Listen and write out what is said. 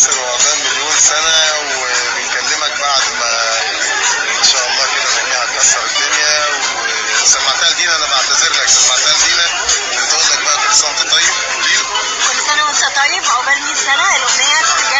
ياسر وعقبال مليون سنة وبنكلمك بعد ما إن شاء الله كده الأغنية هتكسر الدنيا وسمعتها لدينا أنا بعتذر لك سمعتها لدينا وبتقول لك بقى كل سنة وأنت طيب قولي له كل سنة وانت طيب عقبال 100 سنة الأغنية